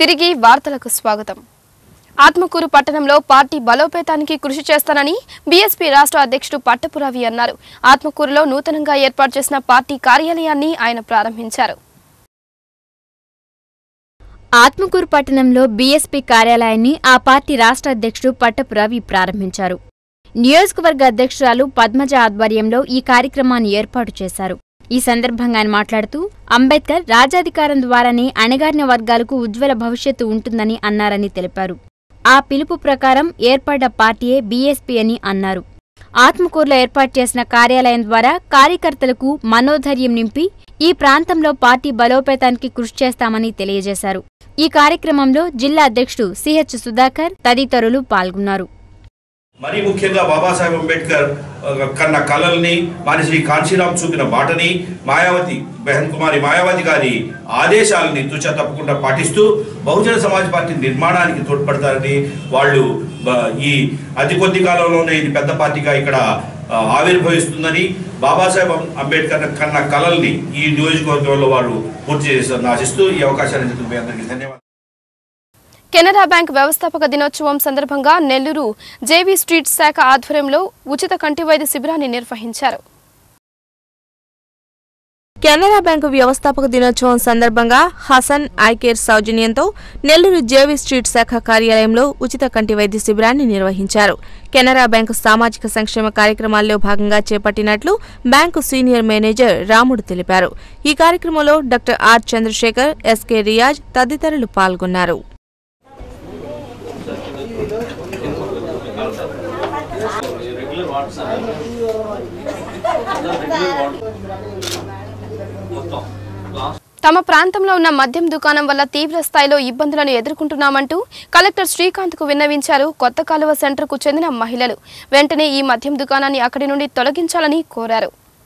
తిరిగి వార్తలకు స్వాగతం ఆత్మకూరు పట్టణంలో పార్టీ బలోపేతానికి కృషి చేస్తానని బీఎస్పీ రాష్ట్ర అధ్యక్షుడు పట్టపురవి అన్నారు ఆత్మకూరులో నూతనంగా ఏర్పాటు చేసిన పార్టీ కార్యాలయాన్ని ఆయన ప్రారంభించారు ఆత్మకూరు పట్టణంలో బీఎస్పీ కార్యాలయాన్ని ఆ పార్టీ రాష్ట్ర అధ్యక్షుడు పట్టపు రవి ప్రారంభించారు నియోజకవర్గ అధ్యక్షురాలు పద్మజ ఆధ్వర్యంలో ఈ కార్యక్రమాన్ని ఏర్పాటు చేశారు ఈ సందర్భంగా ఆయన మాట్లాడుతూ అంబేద్కర్ రాజాధికారం ద్వారానే అణగారిన వర్గాలకు ఉజ్వల భవిష్యత్తు ఉంటుందని అన్నారని తెలిపారు ఆ పిలుపు ప్రకారం ఏర్పడ్డ పార్టీయే బీఎస్పీ అని అన్నారు ఆత్మకూరులో ఏర్పాటు చేసిన కార్యాలయం ద్వారా కార్యకర్తలకు మనోధైర్యం నింపి ఈ ప్రాంతంలో పార్టీ బలోపేతానికి కృషి చేస్తామని తెలియజేశారు ఈ కార్యక్రమంలో జిల్లా అధ్యక్షుడు సిహెచ్ సుధాకర్ తదితరులు పాల్గొన్నారు మరీ ముఖ్యంగా బాబాసాహెబ్ అంబేద్కర్ ఆ, కన్న కళల్ని మానిశ్రీ కాంశీరామ్ చూపిన బాటని మాయావతి బెహన్ కుమారి మాయావతి గారి ఆదేశాలని తుచ తప్పకుండా పాటిస్తూ బహుజన సమాజ్ పార్టీ నిర్మాణానికి తోడ్పడతారని వాళ్ళు బ- ఈ అతి కొద్ది కాలంలోనే ఇది పెద్ద పార్టీగా ఇక్కడ ఆ, ఆవిర్భవిస్తుందని బాబాసాహెబ్ అం- అంబేద్కర్ కన్న కళల్ని ఈ నియోజకవర్గంలో వాళ్ళు పూర్తి చేస్తారని ఆశిస్తూ ఈ అవకాశాన్ని ఇచ్చినందుకు మీ అందరికీ ధన్యవాదాలు కెనరా బ్యాంక్ వ్యవస్థాపక దినోత్సవం సందర్భంగా నెల్లూరు జేవీ స్ట్రీట్ శాఖ ఆధ్వర్యంలో ఉచిత కంటి వైద్య శిబిరాన్ని నిర్వహించారు కెనరా బ్యాంకు వ్యవస్థాపక దినోత్సవం సందర్భంగా హసన్ ఐకేర్ సౌజన్యంతో నెల్లూరు జేవీ స్ట్రీట్ శాఖ కార్యాలయంలో ఉచిత కంటి వైద్య శిబిరాన్ని నిర్వహించారు కెనరా బ్యాంకు సామాజిక సంక్షేమ కార్యక్రమాల్లో భాగంగా చేపట్టినట్లు బ్యాంకు సీనియర్ మేనేజర్ రాముడు తెలిపారు ఈ కార్యక్రమంలో doctor R Chandrasekhar S K Riyaz తదితరులు పాల్గొన్నారు తమ ప్రాంతంలో ఉన్న మద్యం దుకాణం వల్ల తీవ్ర స్థాయిలో ఇబ్బందులను ఎదుర్కొంటున్నామంటూ కలెక్టర్ శ్రీకాంత్ కు విన్నవించారు కొత్త కాలువ సెంటర్ కు చెందిన మహిళలు వెంటనే ఈ మద్యం దుకాణాన్ని అక్కడి నుండి తొలగించాలని కోరారు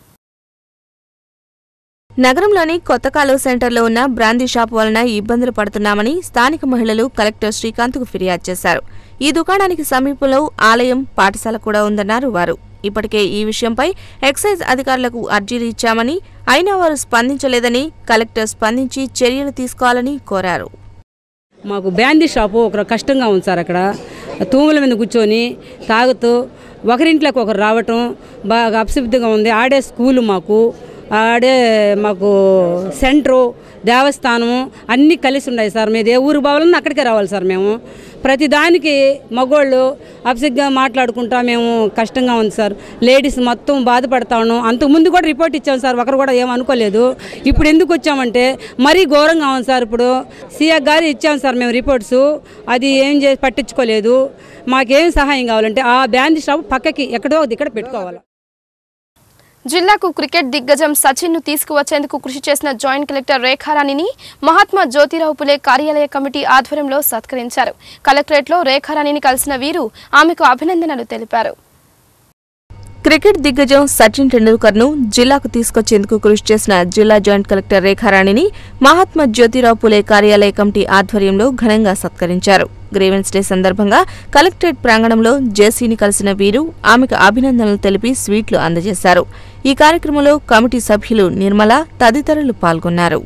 నగరంలోని కొత్త కాలువ సెంటర్లో ఉన్న బ్రాందీ షాప్ వలన ఇబ్బందులు పడుతున్నామని స్థానిక మహిళలు కలెక్టర్ శ్రీకాంత్కు ఫిర్యాదు చేశారు ఈ దుకాణానికి సమీపంలో ఆలయం పాఠశాల కూడా ఉందన్నారు వారు ఇప్పటికే ఈ విషయంపై ఎక్సైజ్ అధికారులకు అర్జీలు ఇచ్చామని అయినా వారు స్పందించలేదని కలెక్టర్ స్పందించి చర్యలు తీసుకోవాలని కోరారు మాకు బ్యాందీ షాపు ఒక కష్టంగా ఉంది సార్ అక్కడ తూముల మీద కూర్చొని తాగుతూ ఒకరింట్లోకి ఒకరు రావటం బాగా అపశుద్ధిగా ఉంది ఆడే స్కూలు మాకు ఆడే మాకు సెంటరు దేవస్థానము అన్నీ కలిసి ఉన్నాయి సార్ మీద ఏ ఊరు పోవాలన్నా అక్కడికే రావాలి సార్ మేము ప్రతి దానికి మగోళ్ళు అపసిగ్గా మాట్లాడుకుంటా మేము కష్టంగా ఉంది సార్ లేడీస్ మొత్తం బాధపడతాను అంతకుముందు కూడా రిపోర్ట్ ఇచ్చాం సార్ ఒకరు కూడా ఏం అనుకోలేదు ఇప్పుడు ఎందుకు వచ్చామంటే మరీ ఘోరంగా ఉంది సార్ ఇప్పుడు సీఎం గారు ఇచ్చాం సార్ మేము రిపోర్ట్స్ అది ఏం చేసి పట్టించుకోలేదు మాకేం సహాయం కావాలంటే ఆ బ్యాండ్ షాప్ పక్కకి ఎక్కడో ఒకటి ఇక్కడ పెట్టుకోవాలి జిల్లాకు క్రికెట్ దిగ్గజం సచిన్ ను తీసుకువచ్చేందుకు కృషి చేసిన జాయింట్ కలెక్టర్ రేఖారాణిని మహాత్మా జ్యోతిరావు పులే కార్యాలయ కమిటీ ఆధ్వర్యంలో సత్కరించారు కలెక్టరేట్లో రేఖారాణిని కలిసిన వీరు ఆమెకు అభినందనలు తెలిపారు క్రికెట్ దిగ్గజం సచిన్ టెండూల్కర్ ను జిల్లాకు తీసుకొచ్చేందుకు కృషి చేసిన జిల్లా జాయింట్ కలెక్టర్ రేఖారాణిని మహాత్మా జ్యోతిరావు పులే కార్యాలయ కమిటీ ఆధ్వర్యంలో ఘనంగా సత్కరించారు గ్రీవెన్స్ డే సందర్భంగా కలెక్టరేట్ ప్రాంగణంలో జేసీని కలిసిన వీరు ఆమెకు అభినందనలు తెలిపి స్వీట్లు అందజేశారు ఈ కార్యక్రమంలో కమిటీ సభ్యులు నిర్మల తదితరులు పాల్గొన్నారు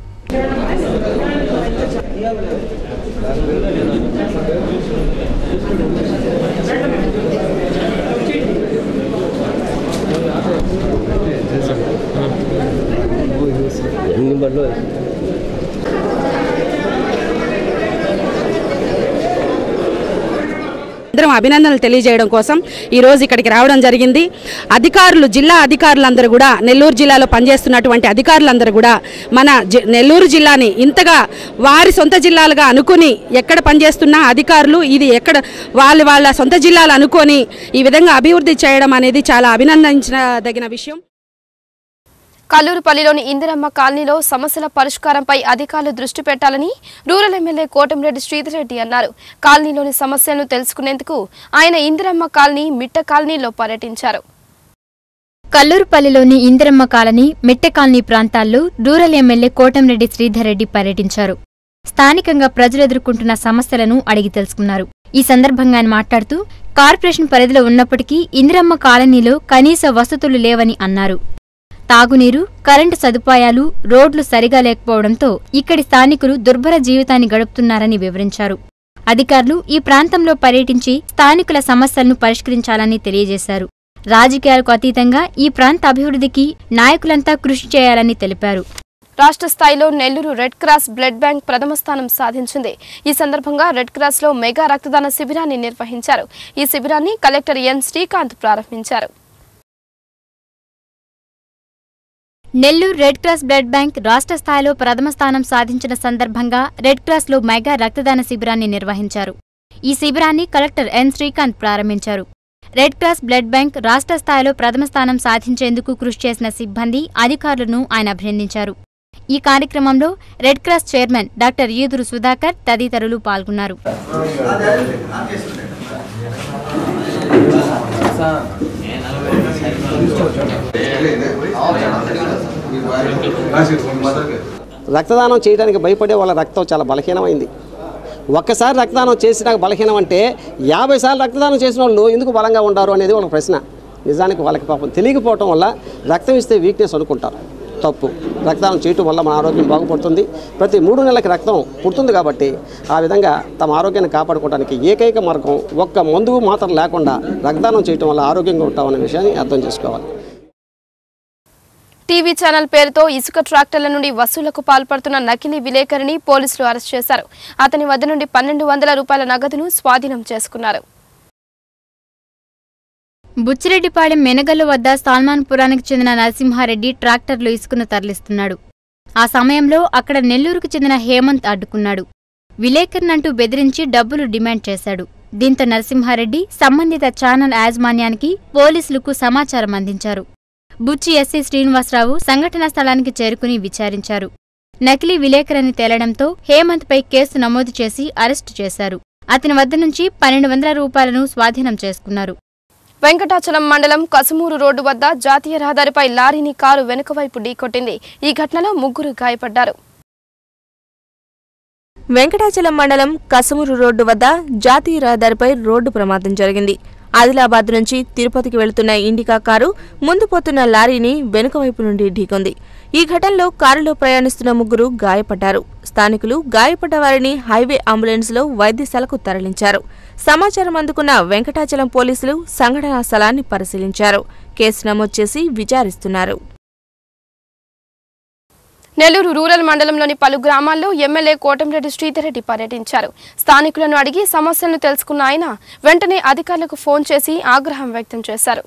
అందరం అభినందనలు తెలియజేయడం కోసం ఈ రోజు ఇక్కడికి రావడం జరిగింది అధికారులు జిల్లా అధికారులందరూ కూడా నెల్లూరు జిల్లాలో పనిచేస్తున్నటువంటి అధికారులందరూ కూడా మన జి- నెల్లూరు జిల్లాని ఇంతగా వారి సొంత జిల్లాలుగా అనుకుని ఎక్కడ పనిచేస్తున్నా అధికారులు ఇది ఎక్కడ వాళ్ళ వాళ్ళ సొంత జిల్లాలు అనుకొని ఈ విధంగా అభివృద్ధి చేయడం అనేది చాలా అభినందించదగిన విషయం కల్లూరుపల్లిలోని ఇందిరమ్మ కాలనీలో సమస్యల పరిష్కారంపై అధికారులు దృష్టి పెట్టాలని రూరల్ ఎమ్మెల్యే కోటంరెడ్డి శ్రీధర్రెడ్డి అన్నారు కాలనీలోని సమస్యలను తెలుసుకునేందుకు ఆయన ఇందిరమ్మ కాలనీ మిట్ట కాలనీలో పర్యటించారు కల్లూరుపల్లిలోని ఇందిరమ్మ కాలనీ మిట్టె కాలనీ ప్రాంతాల్లో రూరల్ ఎమ్మెల్యే కోటంరెడ్డి శ్రీధర్ రెడ్డి పర్యటించారు స్థానికంగా ప్రజలు ఎదుర్కొంటున్న సమస్యలను అడిగి తెలుసుకున్నారు ఈ సందర్భంగా ఆయన మాట్లాడుతూ కార్పొరేషన్ పరిధిలో ఉన్నప్పటికీ ఇందిరమ్మ కాలనీలో కనీస వసతులు లేవని అన్నారు తాగునీరు కరెంటు సదుపాయాలు రోడ్లు సరిగా లేకపోవడంతో ఇక్కడి స్థానికులు దుర్భర జీవితాన్ని గడుపుతున్నారని వివరించారు అధికారులు ఈ ప్రాంతంలో పర్యటించి స్థానికుల సమస్యలను పరిష్కరించాలని తెలియజేశారు రాజకీయాలకు అతీతంగా ఈ ప్రాంత అభివృద్ధికి నాయకులంతా కృషి చేయాలని తెలిపారు రాష్ట్ర స్థాయిలో Nellore Red Cross blood bank ప్రథమ స్థానం సాధించింది ఈ సందర్భంగా రెడ్ క్రాస్ లో మెగా రక్తదాన శిబిరాన్ని నిర్వహించారు ఈ శిబిరాన్ని కలెక్టర్ ఎన్ శ్రీకాంత్ ప్రారంభించారు Nellore Red Cross blood bank రాష్ట్ర స్థాయిలో ప్రథమ స్థానం సాధించిన సందర్భంగా రెడ్ క్రాస్లో మెగా రక్తదాన శిబిరాన్ని నిర్వహించారు ఈ శిబిరాన్ని కలెక్టర్ ఎన్ శ్రీకాంత్ ప్రారంభించారు రెడ్ క్రాస్ బ్లడ్ బ్యాంక్ రాష్ట్ర స్థాయిలో ప్రథమ స్థానం సాధించేందుకు కృషి చేసిన సిబ్బంది అధికారులను ఆయన అభినందించారు ఈ కార్యక్రమంలో రెడ్ క్రాస్ చైర్మన్ డాక్టర్ ఈదురు సుధాకర్ తదితరులు పాల్గొన్నారు రక్తదానం చేయడానికి భయపడే వాళ్ళ రక్తం చాలా బలహీనమైంది ఒక్కసారి రక్తదానం చేసినాక బలహీనం అంటే యాభై సార్లు రక్తదానం చేసిన వాళ్ళు ఎందుకు బలంగా ఉండారు అనేది వాళ్ళ ప్రశ్న నిజానికి వాళ్ళకి పాపం తెలియకపోవటం వల్ల రక్తం ఇస్తే వీక్నెస్ అనుకుంటారు తప్పు రక్తదానం చేయటం వల్ల మన ఆరోగ్యం బాగుపడుతుంది ప్రతి మూడు నెలలకి రక్తం పుడుతుంది కాబట్టి ఆ విధంగా తమ ఆరోగ్యాన్ని కాపాడుకోవడానికి ఏకైక మార్గం ఒక్క మందు మాత్రం లేకుండా రక్తదానం చేయటం వల్ల ఆరోగ్యంగా ఉంటామనే విషయాన్ని అర్థం చేసుకోవాలి టీవీ ఛానల్ పేరుతో ఇసుక ట్రాక్టర్ల నుండి వసూళ్లకు పాల్పడుతున్న నకిలీ విలేకరిని పోలీసులు అరెస్ట్ చేశారు అతని వద్ద నుండి పన్నెండు వందల రూపాయల నగదును స్వాధీనం చేసుకున్నారు బుచ్చిరెడ్డిపాళెం మెనగల్లు వద్ద సాల్మాన్పురానికి చెందిన నరసింహారెడ్డి ట్రాక్టర్లో ఇసుకను తరలిస్తున్నాడు ఆ సమయంలో అక్కడ నెల్లూరుకు చెందిన హేమంత్ అడ్డుకున్నాడు విలేకరునంటూ బెదిరించి డబ్బులు డిమాండ్ చేశాడు దీంతో నరసింహారెడ్డి సంబంధిత ఛానల్ యాజమాన్యానికి పోలీసులకు సమాచారం అందించారు బుచ్చి ఎస్సీ శ్రీనివాసరావు సంఘటనా స్థలానికి చేరుకుని విచారించారు నకిలీ విలేకరని తేలడంతో హేమంత్పై కేసు నమోదు చేసి అరెస్టు చేశారు అతని వద్ద నుంచి పన్నెండు వందల రూపాయలను స్వాధీనం చేసుకున్నారు వెంకటాచలం మండలం కసుమూరు రోడ్డు వద్ద జాతీయ రహదారిపై లారీని కారు వెనుక వైపు ఢీకొట్టింది ఈ ఘటనలో ముగ్గురు గాయపడ్డారు వెంకటాచలం మండలం కసమూరు రోడ్డు వద్ద జాతీయ రహదారిపై రోడ్డు ప్రమాదం జరిగింది ఆదిలాబాద్ నుంచి తిరుపతికి వెళుతున్న ఇండికా కారు ముందు పోతున్న లారీని వెనుక వైపు నుండి ఢీకొంది ఈ ఘటనలో కారులో ప్రయాణిస్తున్న ముగ్గురు గాయపడ్డారు స్థానికులు గాయపడ్డ వారిని హైవే అంబులెన్స్లో వైద్యశాలకు తరలించారు సమాచారం అందుకున్న వెంకటాచలం పోలీసులు సంఘటనా స్థలాన్ని పరిశీలించారు కేసు నమోదు చేసి విచారిస్తున్నారు నెల్లూరు రూరల్ మండలంలోని పలు గ్రామాల్లో ఎమ్మెల్యే కోటంరెడ్డి శ్రీధర్రెడ్డి పర్యటించారు స్థానికులను అడిగి సమస్యలను తెలుసుకున్న ఆయన వెంటనే అధికారులకు ఫోన్ చేసి ఆగ్రహం వ్యక్తం చేశారు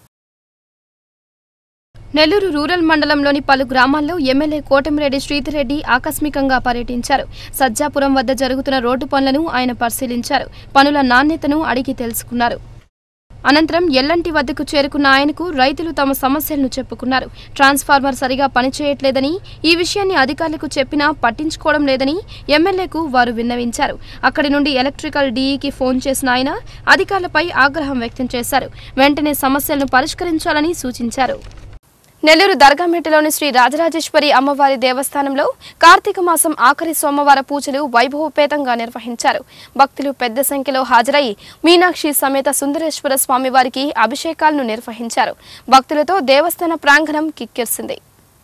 నెల్లూరు రూరల్ మండలంలోని పలు గ్రామాల్లో ఎమ్మెల్యే కోటమిరెడ్డి శ్రీధర్రెడ్డి ఆకస్మికంగా పర్యటించారు సజ్జాపురం వద్ద జరుగుతున్న రోడ్డు పనులను ఆయన పరిశీలించారు పనుల నాణ్యతను అడిగి తెలుసుకున్నారు అనంతరం ఎల్లంటి వద్దకు చేరుకున్న ఆయనకు రైతులు తమ సమస్యలను చెప్పుకున్నారు ట్రాన్స్ఫార్మర్ సరిగా పనిచేయట్లేదని ఈ విషయాన్ని అధికారులకు చెప్పినా పట్టించుకోవడం లేదని ఎమ్మెల్యేకు వారు విన్నవించారు అక్కడి నుండి ఎలక్ట్రికల్ డీఈకి ఫోన్ చేసిన ఆయన అధికారులపై ఆగ్రహం వ్యక్తం చేశారు వెంటనే సమస్యలను పరిష్కరించాలని సూచించారు నెల్లూరు దర్గామెట్టలోని శ్రీ రాజరాజేశ్వరి అమ్మవారి దేవస్థానంలో కార్తీక మాసం ఆఖరి సోమవార పూజలు వైభవపేతంగా నిర్వహించారు భక్తులు పెద్ద సంఖ్యలో హాజరై మీనాక్షి సమేత సుందరేశ్వర స్వామివారికి అభిషేకాలను నిర్వహించారు భక్తులతో దేవస్థాన ప్రాంగణం కిక్కిరిసింది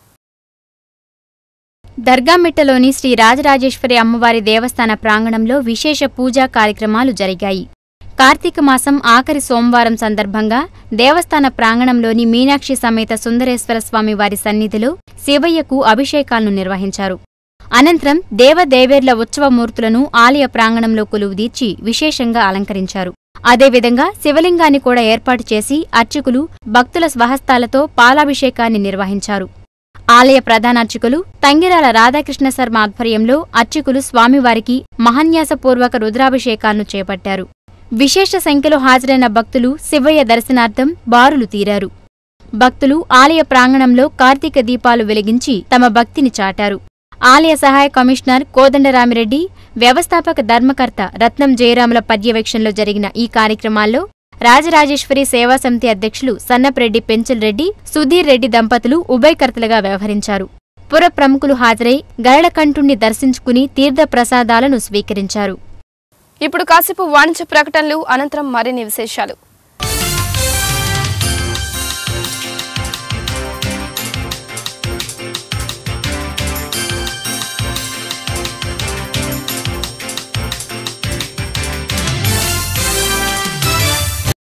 దర్గామిట్టలోని శ్రీ రాజరాజేశ్వరి అమ్మవారి దేవస్థాన ప్రాంగణంలో విశేష పూజా కార్యక్రమాలు జరిగాయి కార్తీక మాసం ఆఖరి సోమవారం సందర్భంగా దేవస్థాన ప్రాంగణంలోని మీనాక్షి సమేత సుందరేశ్వర స్వామి వారి సన్నిధిలో శివయ్యకు అభిషేకాలను నిర్వహించారు అనంతరం దేవదేవేర్ల ఉత్సవమూర్తులను ఆలయ ప్రాంగణంలో కొలువుదీర్చి విశేషంగా అలంకరించారు అదేవిధంగా శివలింగాన్ని కూడా ఏర్పాటు చేసి అర్చకులు భక్తుల స్వహస్తాలతో పాలాభిషేకాన్ని నిర్వహించారు ఆలయ ప్రధానార్చకులు తంగిరాల రాధాకృష్ణ శర్మ ఆధ్వర్యంలో అర్చకులు స్వామివారికి మహాన్యాసపూర్వక రుద్రాభిషేకాలను చేపట్టారు విశేష సంఖ్యలో హాజరైన భక్తులు శివయ్య దర్శనార్థం బారులు తీరారు భక్తులు ఆలయ ప్రాంగణంలో కార్తీక దీపాలు వెలిగించి తమ భక్తిని చాటారు ఆలయ సహాయ కమిషనర్ కోదండరామిరెడ్డి వ్యవస్థాపక ధర్మకర్త రత్నం జయరాముల పర్యవేక్షణలో జరిగిన ఈ కార్యక్రమాల్లో రాజరాజేశ్వరి సేవా సమితి అధ్యక్షులు సన్నప్రెడ్డి పెంచల్ రెడ్డి సుధీర్ రెడ్డి దంపతులు ఉభయకర్తలుగా వ్యవహరించారు పుర ప్రముఖులు హాజరై గరళకంఠుణ్ణి దర్శించుకుని తీర్థ ప్రసాదాలను స్వీకరించారు ఇప్పుడు కాసేపు వాణిజ్య ప్రకటనలు అనంతరం మరిన్ని విశేషాలు